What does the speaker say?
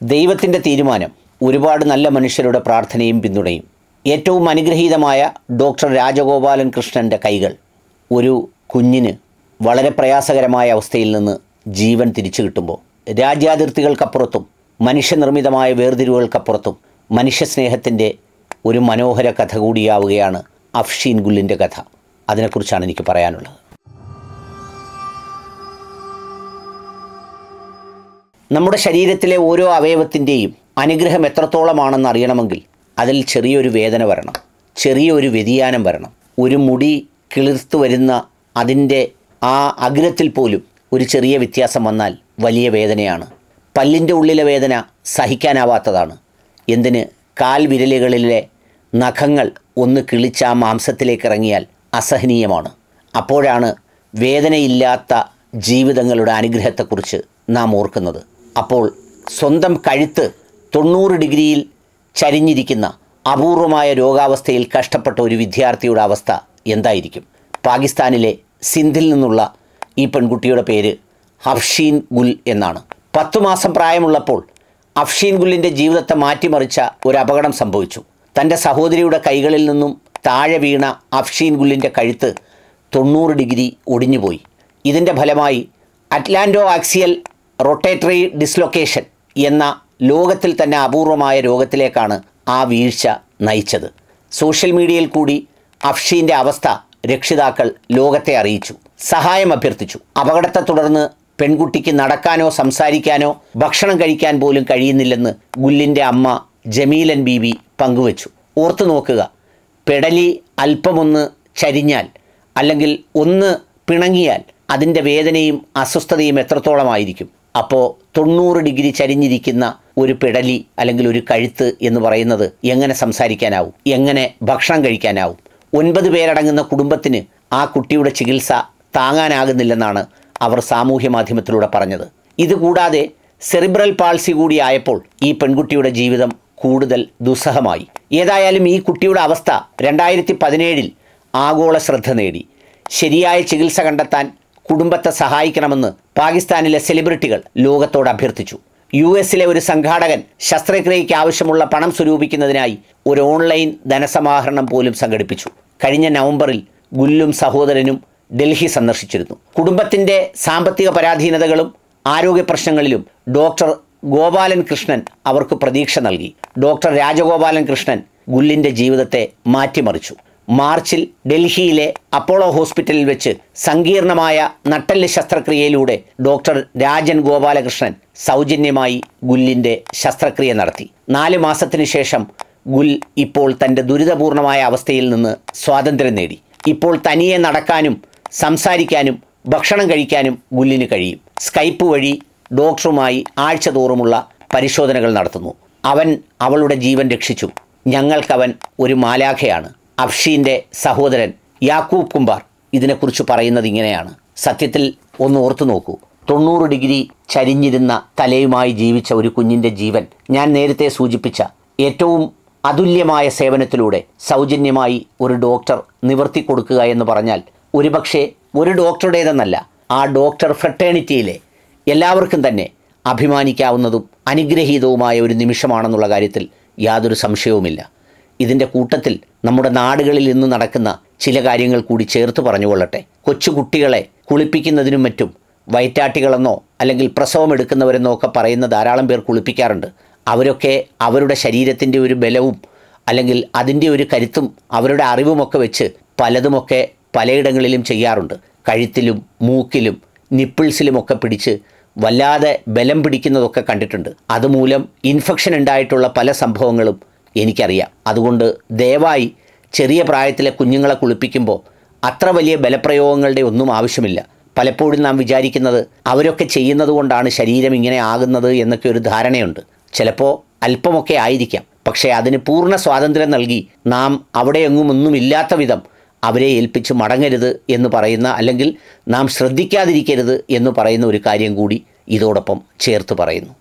ദൈവത്തിൻ്റെ തീരുമാനം ഒരുപാട് നല്ല മനുഷ്യരുടെ പ്രാർത്ഥനയും പിന്തുണയും ഏറ്റവും അനുഗ്രഹീതമായ ഡോക്ടർ രാജഗോപാലൻ കൃഷ്ണൻ്റെ കൈകൾ ഒരു കുഞ്ഞിന് വളരെ പ്രയാസകരമായ അവസ്ഥയിൽ നിന്ന് ജീവൻ തിരിച്ചു കിട്ടുമ്പോൾ രാജ്യാതിർത്തികൾക്കപ്പുറത്തും മനുഷ്യനിർമ്മിതമായ വേർതിരിവുകൾക്കപ്പുറത്തും മനുഷ്യസ്നേഹത്തിൻ്റെ ഒരു മനോഹര കഥ കൂടിയാവുകയാണ് അഫ്ഷീൻ ഗുല്ലിൻ്റെ കഥ അതിനെക്കുറിച്ചാണ് എനിക്ക് പറയാനുള്ളത് നമ്മുടെ ശരീരത്തിലെ ഓരോ അവയവത്തിൻ്റെയും അനുഗ്രഹം എത്രത്തോളമാണെന്ന് അറിയണമെങ്കിൽ അതിൽ ചെറിയൊരു വേദന വരണം ചെറിയൊരു വ്യതിയാനം വരണം ഒരു മുടി കിളിർത്തു വരുന്ന അതിൻ്റെ ആ അഗ്രത്തിൽ പോലും ഒരു ചെറിയ വ്യത്യാസം വന്നാൽ വലിയ വേദനയാണ് പല്ലിൻ്റെ ഉള്ളിലെ വേദന സഹിക്കാനാവാത്തതാണ് എന്തിന് കാൽ വിരലുകളിലെ നഖങ്ങൾ ഒന്ന് കിളിച്ച് ആ മാംസത്തിലേക്ക് ഇറങ്ങിയാൽ അസഹനീയമാണ് അപ്പോഴാണ് വേദനയില്ലാത്ത ജീവിതങ്ങളുടെ അനുഗ്രഹത്തെക്കുറിച്ച് നാം ഓർക്കുന്നത് അപ്പോൾ സ്വന്തം കഴുത്ത് തൊണ്ണൂറ് ഡിഗ്രിയിൽ ചരിഞ്ഞിരിക്കുന്ന അപൂർവമായ രോഗാവസ്ഥയിൽ കഷ്ടപ്പെട്ട ഒരു വിദ്യാർത്ഥിയുടെ അവസ്ഥ എന്തായിരിക്കും പാകിസ്ഥാനിലെ സിന്ധിൽ നിന്നുള്ള ഈ പെൺകുട്ടിയുടെ പേര് ഹഫ്ഷീൻ ഗുൽ എന്നാണ് പത്തു മാസം പ്രായമുള്ളപ്പോൾ അഫ്ഷീൻ ഗുല്ലിൻ്റെ ജീവിതത്തെ മാറ്റിമറിച്ച ഒരു അപകടം സംഭവിച്ചു തൻ്റെ സഹോദരിയുടെ കൈകളിൽ നിന്നും താഴെ വീണ അഫ്ഷീൻ ഗുല്ലിൻ്റെ കഴുത്ത് തൊണ്ണൂറ് ഡിഗ്രി ഒടിഞ്ഞുപോയി ഇതിൻ്റെ ഫലമായി അറ്റ്ലാന്റോ ആക്സിയൽ റൊട്ടേറ്ററി ഡിസ്ലൊക്കേഷൻ എന്ന ലോകത്തിൽ തന്നെ അപൂർവമായ രോഗത്തിലേക്കാണ് ആ വീഴ്ച നയിച്ചത് സോഷ്യൽ മീഡിയയിൽ കൂടി അഫ്ഷീൻ്റെ അവസ്ഥ രക്ഷിതാക്കൾ ലോകത്തെ അറിയിച്ചു സഹായം അഭ്യർത്ഥിച്ചു അപകടത്തെ തുടർന്ന് പെൺകുട്ടിക്ക് നടക്കാനോ സംസാരിക്കാനോ ഭക്ഷണം കഴിക്കാൻ പോലും കഴിയുന്നില്ലെന്ന് ഗുല്ലിൻ്റെ അമ്മ ജമീലൻ ബീബി പങ്കുവച്ചു ഓർത്തു നോക്കുക പെടലി അല്പമൊന്ന് ചരിഞ്ഞാൽ അല്ലെങ്കിൽ ഒന്ന് പിണങ്ങിയാൽ അതിൻ്റെ വേദനയും അസ്വസ്ഥതയും എത്രത്തോളമായിരിക്കും അപ്പോൾ തൊണ്ണൂറ് ഡിഗ്രി ചരിഞ്ഞിരിക്കുന്ന ഒരു പിടലി അല്ലെങ്കിൽ ഒരു കഴുത്ത് എന്ന് പറയുന്നത് എങ്ങനെ സംസാരിക്കാനാവും എങ്ങനെ ഭക്ഷണം കഴിക്കാനാവും ഒൻപത് പേരടങ്ങുന്ന കുടുംബത്തിന് ആ കുട്ടിയുടെ ചികിത്സ താങ്ങാനാകുന്നില്ലെന്നാണ് അവർ സാമൂഹ്യ മാധ്യമത്തിലൂടെ പറഞ്ഞത് ഇതുകൂടാതെ സെറിബ്രൽ പാൾസി കൂടി ആയപ്പോൾ ഈ പെൺകുട്ടിയുടെ ജീവിതം കൂടുതൽ ദുസ്സഹമായി ഏതായാലും ഈ കുട്ടിയുടെ അവസ്ഥ രണ്ടായിരത്തി പതിനേഴിൽ ആഗോള ശ്രദ്ധ നേടി ശരിയായ ചികിത്സ കണ്ടെത്താൻ കുടുംബത്തെ സഹായിക്കണമെന്ന് പാകിസ്ഥാനിലെ സെലിബ്രിറ്റികൾ ലോകത്തോട് അഭ്യർത്ഥിച്ചു യു എസിലെ ഒരു സംഘാടകൻ ശസ്ത്രക്രിയയ്ക്ക് ആവശ്യമുള്ള പണം സ്വരൂപിക്കുന്നതിനായി ഒരു ഓൺലൈൻ ധനസമാഹരണം പോലും സംഘടിപ്പിച്ചു കഴിഞ്ഞ നവംബറിൽ ഗുല്ലും സഹോദരനും ഡൽഹി സന്ദർശിച്ചിരുന്നു കുടുംബത്തിൻ്റെ സാമ്പത്തിക പരാധീനതകളും ആരോഗ്യ പ്രശ്നങ്ങളിലും ഡോക്ടർ ഗോപാലൻ കൃഷ്ണൻ അവർക്ക് പ്രതീക്ഷ നൽകി ഡോക്ടർ രാജഗോപാലൻ കൃഷ്ണൻ ഗുല്ലിൻ്റെ ജീവിതത്തെ മാറ്റിമറിച്ചു മാർച്ചിൽ ഡൽഹിയിലെ അപ്പോളോ ഹോസ്പിറ്റലിൽ വെച്ച് സങ്കീർണമായ നട്ടെല്ല് ശസ്ത്രക്രിയയിലൂടെ ഡോക്ടർ രാജൻ ഗോപാലകൃഷ്ണൻ സൗജന്യമായി ഗുല്ലിൻ്റെ ശസ്ത്രക്രിയ നടത്തി നാല് മാസത്തിനു ശേഷം ഗുൽ ഇപ്പോൾ തൻ്റെ ദുരിതപൂർണമായ അവസ്ഥയിൽ നിന്ന് സ്വാതന്ത്ര്യം നേടി ഇപ്പോൾ തനിയെ നടക്കാനും സംസാരിക്കാനും ഭക്ഷണം കഴിക്കാനും ഗുല്ലിന് കഴിയും സ്കൈപ്പ് വഴി ഡോക്ടറുമായി ആഴ്ച തോറുമുള്ള പരിശോധനകൾ നടത്തുന്നു അവൻ അവളുടെ ജീവൻ രക്ഷിച്ചു ഞങ്ങൾക്കവൻ ഒരു മാലാഖയാണ് അഫ്ഷീൻ്റെ സഹോദരൻ യാക്കൂബ് കുംബാർ ഇതിനെക്കുറിച്ച് പറയുന്നത് ഇങ്ങനെയാണ് സത്യത്തിൽ ഒന്ന് ഓർത്തു നോക്കൂ തൊണ്ണൂറ് ഡിഗ്രി ചരിഞ്ഞിരുന്ന തലയുമായി ജീവിച്ച ഒരു കുഞ്ഞിൻ്റെ ജീവൻ ഞാൻ നേരത്തെ സൂചിപ്പിച്ച ഏറ്റവും അതുല്യമായ സേവനത്തിലൂടെ സൗജന്യമായി ഒരു ഡോക്ടർ നിവർത്തി കൊടുക്കുക എന്ന് പറഞ്ഞാൽ ഒരുപക്ഷെ ഒരു ഡോക്ടറുടേതെന്നല്ല ആ ഡോക്ടർ ഫ്രട്ടേണിറ്റിയിലെ എല്ലാവർക്കും തന്നെ അഭിമാനിക്കാവുന്നതും അനുഗ്രഹീതവുമായ ഒരു നിമിഷമാണെന്നുള്ള കാര്യത്തിൽ യാതൊരു സംശയവുമില്ല ഇതിൻ്റെ കൂട്ടത്തിൽ നമ്മുടെ നാടുകളിൽ ഇന്ന് നടക്കുന്ന ചില കാര്യങ്ങൾ കൂടി ചേർത്ത് പറഞ്ഞുകൊള്ളട്ടെ കൊച്ചുകുട്ടികളെ കുളിപ്പിക്കുന്നതിനും മറ്റും വയറ്റാട്ടികളെന്നോ അല്ലെങ്കിൽ പ്രസവം എടുക്കുന്നവരെന്നോ ഒക്കെ പറയുന്ന ധാരാളം പേർ കുളിപ്പിക്കാറുണ്ട് അവരൊക്കെ അവരുടെ ശരീരത്തിൻ്റെ ഒരു ബലവും അല്ലെങ്കിൽ അതിൻ്റെ ഒരു കരുത്തും അവരുടെ അറിവുമൊക്കെ വെച്ച് പലതുമൊക്കെ പലയിടങ്ങളിലും ചെയ്യാറുണ്ട് കഴുത്തിലും മൂക്കിലും നിപ്പിൾസിലുമൊക്കെ പിടിച്ച് വല്ലാതെ ബലം പിടിക്കുന്നതൊക്കെ കണ്ടിട്ടുണ്ട് അതുമൂലം ഇൻഫെക്ഷൻ ഉണ്ടായിട്ടുള്ള പല സംഭവങ്ങളും എനിക്കറിയാം അതുകൊണ്ട് ദയവായി ചെറിയ പ്രായത്തിലെ കുഞ്ഞുങ്ങളെ കുളിപ്പിക്കുമ്പോൾ അത്ര വലിയ ബലപ്രയോഗങ്ങളുടെ ഒന്നും ആവശ്യമില്ല പലപ്പോഴും നാം വിചാരിക്കുന്നത് അവരൊക്കെ ചെയ്യുന്നത് കൊണ്ടാണ് ശരീരം ഇങ്ങനെ ആകുന്നത് എന്നൊക്കെ ഒരു ധാരണയുണ്ട് ചിലപ്പോൾ അല്പമൊക്കെ ആയിരിക്കാം പക്ഷേ അതിന് പൂർണ്ണ സ്വാതന്ത്ര്യം നൽകി നാം അവിടെയെങ്ങും ഒന്നുമില്ലാത്ത വിധം അവരെ ഏൽപ്പിച്ച് മടങ്ങരുത് എന്ന് പറയുന്ന അല്ലെങ്കിൽ നാം ശ്രദ്ധിക്കാതിരിക്കരുത് എന്ന് പറയുന്ന ഒരു കാര്യം കൂടി ഇതോടൊപ്പം ചേർത്ത് പറയുന്നു